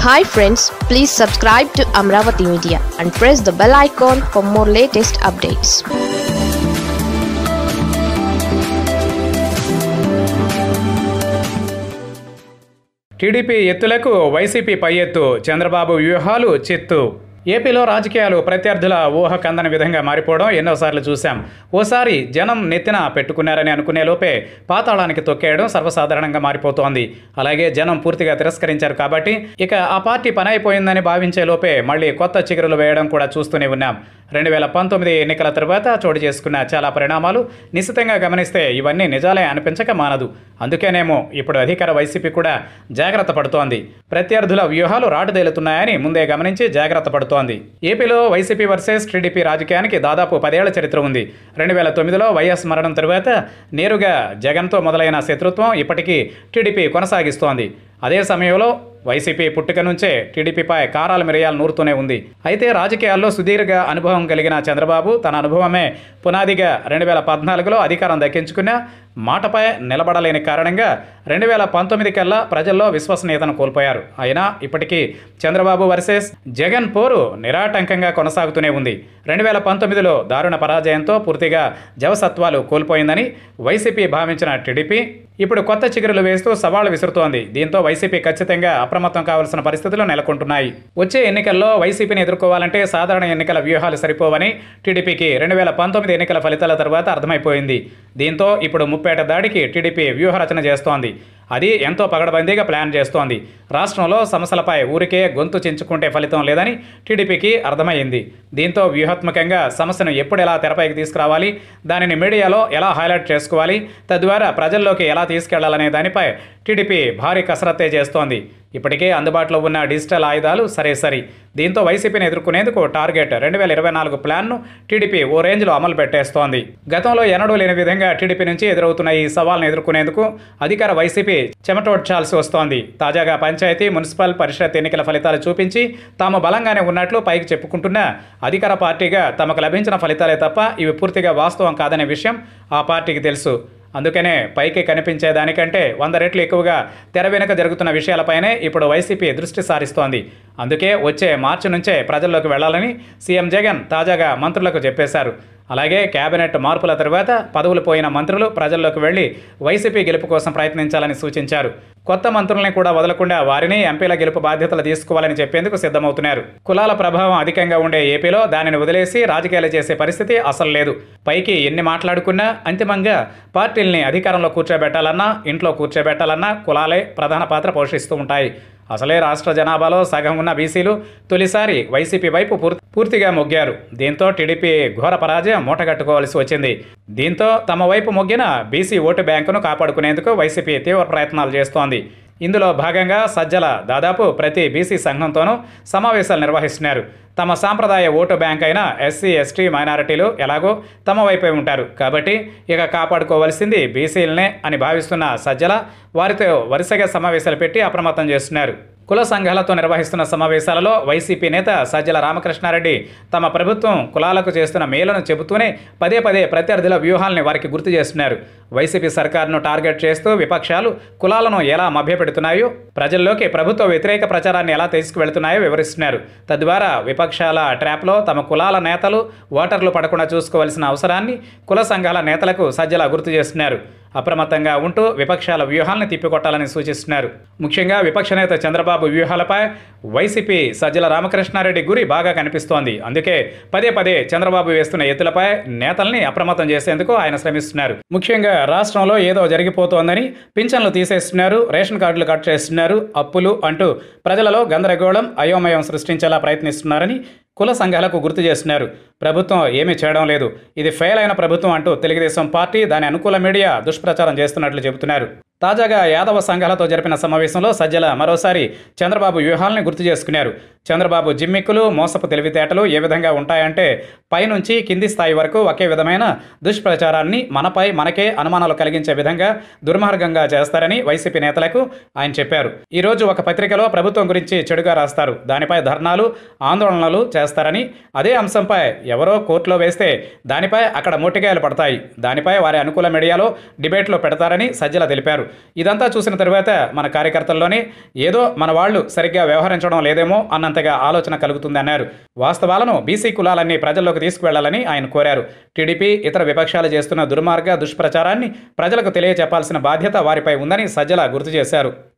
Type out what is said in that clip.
hi friends please subscribe to Amaravati media and press the bell icon for more latest updates TDP ఎత్తులకు వైసీపీ పై ఎత్తు చంద్రబాబు వ్యూహాలు చిత్తు ఏపీలో రాజకీయాలు ప్రత్యర్థుల ఊహ కందని విధంగా మారిపోవడం ఎన్నోసార్లు చూశాం ఓసారి జనం నెత్తిన పెట్టుకున్నారని అనుకునే లోపే పాతాళానికి తొక్కేయడం సర్వసాధారణంగా మారిపోతోంది అలాగే జనం పూర్తిగా తిరస్కరించారు కాబట్టి ఇక ఆ పార్టీ పని అయిపోయిందని భావించే లోపే మళ్ళీ కొత్త చిగురులు వేయడం కూడా చూస్తూనే ఉన్నాం రెండు వేల పంతొమ్మిది ఎన్నికల తర్వాత చోటు చేసుకున్న చాలా పరిణామాలు నిశ్చితంగా గమనిస్తే ఇవన్నీ నిజాలే అనిపించక మానదు అందుకేనేమో ఇప్పుడు అధికార వైసీపీ కూడా జాగ్రత్త పడుతోంది ప్రత్యర్థుల వ్యూహాలు రాటుదేలుతున్నాయని ముందే గమనించి జాగ్రత్త పడుతోంది ఏపీలో వైసీపీ వర్సెస్ టీడీపీ రాజకీయానికి దాదాపు పదేళ్ల చరిత్ర ఉంది రెండు వేల తొమ్మిదిలో వైఎస్ మరణం తరువాత నేరుగా జగన్తో మొదలైన శత్రుత్వం ఇప్పటికీ టీడీపీ కొనసాగిస్తోంది అదే సమయంలో వైసీపీ పుట్టుక నుంచే టీడీపీపై కారాల మిరియాలు నూరుతూనే ఉంది అయితే రాజకీయాల్లో సుదీర్ఘ అనుభవం కలిగిన చంద్రబాబు తన అనుభవమే పునాదిగా రెండు వేల పద్నాలుగులో అధికారం దక్కించుకున్న మాటపై నిలబడలేని కారణంగా రెండు వేల పంతొమ్మిది కల్లా ప్రజల్లో విశ్వసనీయతను కోల్పోయారు అయినా ఇప్పటికీ చంద్రబాబు వర్సెస్ జగన్ పోరు నిరాటంకంగా కొనసాగుతూనే ఉంది రెండు వేల పంతొమ్మిదిలో దారుణ పరాజయంతో పూర్తిగా జవసత్వాలు కోల్పోయిందని వైసీపీ భావించిన టీడీపీ ఇప్పుడు కొత్త చిగురులు వేస్తూ సవాళ్లు విసురుతోంది దీంతో వైసీపీ ఖచ్చితంగా అప్రమత్తం కావాల్సిన పరిస్థితులు నెలకొంటున్నాయి వచ్చే ఎన్నికల్లో వైసీపీని ఎదుర్కోవాలంటే సాధారణ ఎన్నికల వ్యూహాలు సరిపోవని టీడీపీకి రెండు వేల పంతొమ్మిది ఎన్నికల ఫలితాల తర్వాత అర్థమైపోయింది దీంతో ఇప్పుడు ముప్పేట దాడికి టీడీపీ వ్యూహరచన చేస్తోంది అది ఎంతో పగడబందీగా ప్లాన్ చేస్తోంది రాష్ట్రంలో సమస్యలపై ఊరికే గొంతు చించుకుంటే ఫలితం లేదని టీడీపీకి అర్థమైంది దీంతో వ్యూహాత్మకంగా సమస్యను ఎప్పుడు ఎలా తెరపైకి తీసుకురావాలి దానిని మీడియాలో ఎలా హైలైట్ చేసుకోవాలి తద్వారా ప్రజల్లోకి ఎలా తీసుకెళ్లాలనే దానిపై టీడీపీ భారీ కసరత్తే చేస్తోంది ఇప్పటికే అందుబాటులో ఉన్న డిజిటల్ ఆయుధాలు సరే సరి దీంతో వైసీపీని ఎదుర్కొనేందుకు టార్గెట్ రెండు వేల ఇరవై నాలుగు ప్లాన్ను టీడీపీ ఓ రేంజ్లో అమలు పెట్టేస్తోంది గతంలో ఎన్నడూ లేని విధంగా టీడీపీ నుంచి ఎదురవుతున్న ఈ సవాల్ను ఎదుర్కొనేందుకు అధికార వైసీపీ చెమటోడ్చాల్సి వస్తోంది తాజాగా పంచాయతీ మున్సిపల్ పరిషత్ ఎన్నికల ఫలితాలు చూపించి తాము బలంగానే ఉన్నట్లు పైకి చెప్పుకుంటున్న అధికార పార్టీగా తమకు లభించిన ఫలితాలే తప్ప ఇవి పూర్తిగా వాస్తవం కాదనే విషయం ఆ పార్టీకి తెలుసు అందుకనే పైకి కనిపించే దానికంటే వంద రెట్లు ఎక్కువగా తెర వెనుక జరుగుతున్న విషయాలపైనే ఇప్పుడు వైసీపీ దృష్టి సారిస్తోంది అందుకే వచ్చే మార్చి నుంచే ప్రజల్లోకి వెళ్లాలని సీఎం జగన్ తాజాగా మంత్రులకు చెప్పేశారు అలాగే కేబినెట్ మార్పుల తర్వాత పదవులు పోయిన మంత్రులు ప్రజల్లోకి వెళ్లి వైసీపీ గెలుపు కోసం ప్రయత్నించాలని సూచించారు కొత్త మంత్రుల్ని కూడా వదలకుండా వారిని ఎంపీల గెలుపు బాధ్యతలు తీసుకోవాలని చెప్పేందుకు సిద్ధమవుతున్నారు కులాల ప్రభావం అధికంగా ఉండే ఏపీలో దానిని వదిలేసి రాజకీయాలు చేసే పరిస్థితి అసలు లేదు పైకి ఎన్ని మాట్లాడుకున్నా అంతిమంగా పార్టీల్ని అధికారంలో కూర్చోబెట్టాలన్నా ఇంట్లో కూర్చోబెట్టాలన్నా కులాలే ప్రధాన పాత్ర పోషిస్తూ ఉంటాయి అసలే రాష్ట్ర జనాభాలో సగం ఉన్న బీసీలు తొలిసారి వైసీపీ వైపు పూర్- పూర్తిగా మొగ్గారు దీంతో టీడీపీ ఘోర పరాజయం మూటగట్టుకోవాల్సి వచ్చింది దీంతో తమ వైపు మొగ్గిన బీసీ ఓటు బ్యాంకును కాపాడుకునేందుకు వైసీపీ తీవ్ర ప్రయత్నాలు చేస్తోంది ఇందులో భాగంగా సజ్జల దాదాపు ప్రతి బీసీ సంఘంతోనూ సమావేశాలు నిర్వహిస్తున్నారు తమ సాంప్రదాయ ఓటు బ్యాంక్ అయిన ఎస్సీ ఎస్టీ మైనారిటీలు ఎలాగో తమ వైపే ఉంటారు కాబట్టి ఇక కాపాడుకోవాల్సింది బీసీలనే అని భావిస్తున్న సజ్జల వారితో వరుసగా సమావేశాలు పెట్టి అప్రమత్తం చేస్తున్నారు కుల సంఘాలతో నిర్వహిస్తున్న సమావేశాలలో వైసీపీ నేత సజ్జల రామకృష్ణారెడ్డి తమ ప్రభుత్వం కులాలకు చేస్తున్న మేలును చెబుతూనే పదే పదే ప్రత్యర్థుల వ్యూహాల్ని వారికి గుర్తు చేస్తున్నారు వైసీపీ సర్కార్ను టార్గెట్ చేస్తూ విపక్షాలు కులాలను ఎలా మభ్యపెడుతున్నాయో ప్రజల్లోకి ప్రభుత్వ వ్యతిరేక ప్రచారాన్ని ఎలా తీసుకువెళ్తున్నాయో వివరిస్తున్నారు తద్వారా విపక్షాల ట్రాప్లో తమ కులాల నేతలు ఓటర్లు పడకుండా చూసుకోవాల్సిన అవసరాన్ని కుల సంఘాల నేతలకు సజ్జల గుర్తు చేస్తున్నారు అప్రమత్తంగా ఉంటూ విపక్షాల వ్యూహాలను తిప్పికొట్టాలని సూచిస్తున్నారు ముఖ్యంగా విపక్ష నేత చంద్రబాబు వ్యూహాలపై వైసీపీ సజ్జల రామకృష్ణారెడ్డి గురి బాగా కనిపిస్తోంది అందుకే పదే పదే చంద్రబాబు వేస్తున్న ఎత్తులపై నేతల్ని అప్రమత్తం చేసేందుకు ఆయన శ్రమిస్తున్నారు ముఖ్యంగా రాష్ట్రంలో ఏదో జరిగిపోతోందని పింఛన్లు తీసేస్తున్నారు రేషన్ కార్డులు కట్ చేస్తున్నారు అప్పులు అంటూ ప్రజలలో గందరగోళం అయోమయం సృష్టించేలా ప్రయత్నిస్తున్నారని కుల సంఘాలకు గుర్తు చేస్తున్నారు ప్రభుత్వం ఏమీ చేయడం లేదు ఇది ఫెయిల్ అయిన ప్రభుత్వం అంటూ తెలుగుదేశం పార్టీ దాని అనుకూల మీడియా దుష్ప్రచారం చేస్తున్నట్లు చెబుతున్నారు తాజాగా యాదవ సంఘాలతో జరిపిన సమావేశంలో సజ్జల మరోసారి చంద్రబాబు వ్యూహాలను గుర్తు చేసుకున్నారు చంద్రబాబు జిమ్మిక్కులు మోసపు తెలివితేటలు ఏ విధంగా ఉంటాయంటే పైనుంచి కింది స్థాయి వరకు ఒకే విధమైన దుష్ప్రచారాన్ని మనపై మనకే అనుమానాలు కలిగించే విధంగా దుర్మార్గంగా చేస్తారని వైసీపీ నేతలకు ఆయన చెప్పారు ఈరోజు ఒక పత్రికలో ప్రభుత్వం గురించి చెడుగా రాస్తారు దానిపై ధర్నాలు ఆందోళనలు చేస్తారని అదే అంశంపై ఎవరో కోర్టులో వేస్తే దానిపై అక్కడ మొట్టికాయలు పడతాయి దానిపై వారి అనుకూల మీడియాలో డిబేట్లో పెడతారని సజ్జల తెలిపారు ఇదంతా చూసిన తరువాత మన కార్యకర్తల్లోనే ఏదో మన వాళ్ళు సరిగ్గా వ్యవహరించడం లేదేమో అన్నంతగా ఆలోచన కలుగుతుందన్నారు వాస్తవాలను బీసీ కులాలన్నీ ప్రజల్లోకి తీసుకువెళ్లాలని ఆయన కోరారు టీడీపీ ఇతర విపక్షాలు చేస్తున్న దుర్మార్గ దుష్ప్రచారాన్ని ప్రజలకు తెలియజెప్పాల్సిన బాధ్యత వారిపై ఉందని సజ్జల గుర్తు చేశారు